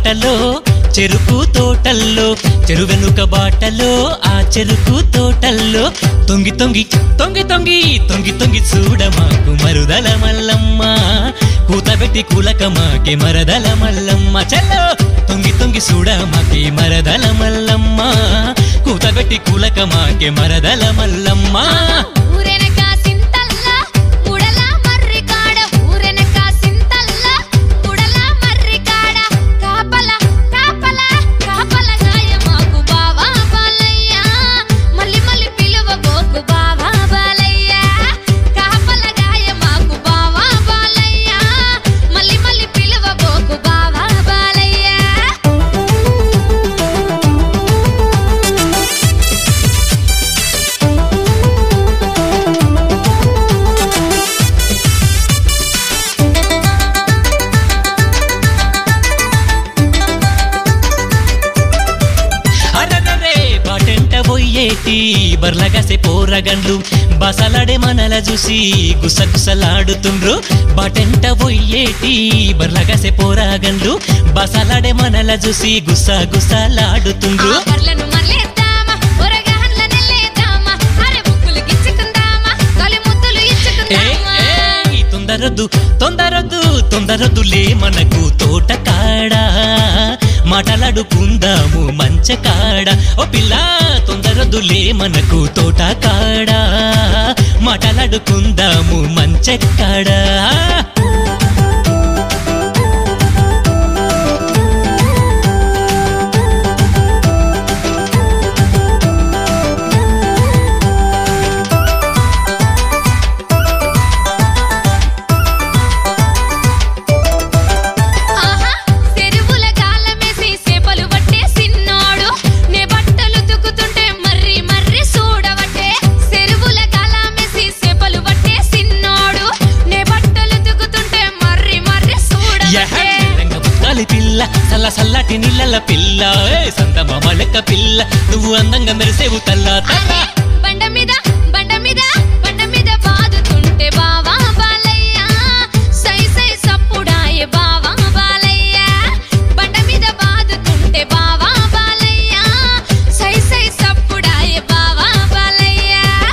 బాటలో చెరుకు తోటల్లో చెరువెనుక బాటలో ఆ చెరుకు తోటల్లో తొంగి తొంగి తొంగి తొంగి తొంగి తొంగి చూడ మాకు మరుదల మల్లమ్మ కూతబెట్టి కూలక మాకే మరదల మల్లమ్మ చల్లో తొంగి తొంగి చూడ మాకే మరదల మల్లమ్మ కూతబెట్టి కూలక మాకే మరదల మల్లమ్మ ఊరెనక సింతల్ల ఉడల మర్రి కాడ ఊరెనక సింతల్ల ఉడల మర్రి కాడ కాపల కాపల కాపల గాయ మాకు బావా బాలయ్య మల్లి మల్లి పిలువ బోకు బావా బాలయ్య కాపల గాయ మాకు బావా బాలయ్య మల్లి మల్లి పిలువ బోకు బావా బాలయ్య అరరరే బాటెంట పోయేటి బర్లగసే పోరగండ్లు బసలాడే మనల చూసి గుసగుసలాడుతుండ్రు బాటెంట పోయేటి బర్లగసే పోరగండ్లు బసలాడే మనల చూసి గుస గుసలాడుతుండ్రు ఆ బర్లను మరలేద్దామా ఒరగాన్ల నెల్లేద్దామా అరే ముక్కులు గిచ్చుకుందామా తొలి ముద్దులు ఏ, ఇచ్చుకుందామా ఏయ్, తొందరొద్దు తొందరొద్దు తొందరొద్దులే మనకు తోట కాడ మాటలాడుకుందాము మంచ కాడ ఓ పిల్ల తొందరొద్దులే మనకు తోట కాడ మాటలాడుకుందాము మంచ కాడ ఆహా చెరువుల గాలమేసి చేపలు పట్టే సిన్నోడు నే బట్టలు తుకుతుంటే మర్రి మర్రి చూడవట్టే చెరువుల గాలమేసి చేపలు పట్టే సిన్నోడు నే బట్టలు తుకుతుంటే మర్రి మర్రి యహ, చూడవట్టే మెల్లంగ బుక్కాలి పిల్ల సల్ల సల్లటి నీళ్ళ పిల్ల ఏ, సందమ మలక పిల్ల నువ్వు అందంగా మెరిసేవు తల్లా అరే బండ మీద బండ మీద బండ మీద బాదుతుంటే బావా బాలయ్య సై సై సప్పుడాయే బావా బాలయ్య బండ మీద బాదుతుంటే బావా బాలయ్య సై సై సప్పుడాయే బావా బాలయ్య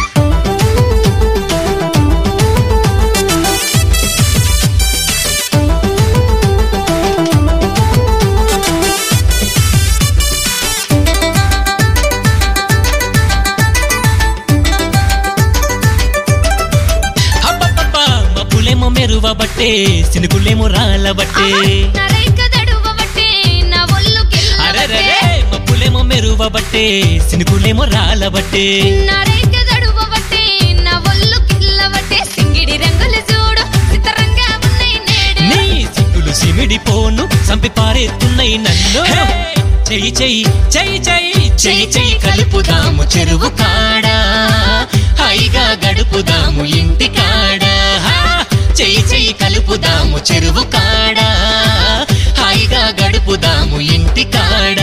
అబ్బబ్బబ్బా, మబ్బులేమో మెరువబట్టే సినుకులేమో రాలబట్టే నరైక దడువబట్టే నా ఒళ్ళు అరెరే గిల్లబట్టే మబ్బులేమో మెరువబట్టే సినుకులేమో రాలబట్టే నరైక దడువబట్టే నా ఒళ్ళు గిల్లబట్టే సింగిడి రంగులు చూడు చిత్రంగా ఉన్నాయి నేడు నీ సిగ్గులు సిమిడిపోను సంపి పారేస్తున్నాయి నన్ను చెయ్యి చెయ్యి చెయ్యి చెయ్యి చెయ్యి చెయ్యి కలుపుదాము చెరువు కాడ హాయిగా గడుపుదాము ఇంటి కాడ చెయ్యి చెయ్యి కలుపుదాము చెరువు కాడ హాయిగా గడుపుదాము ఇంటి కాడ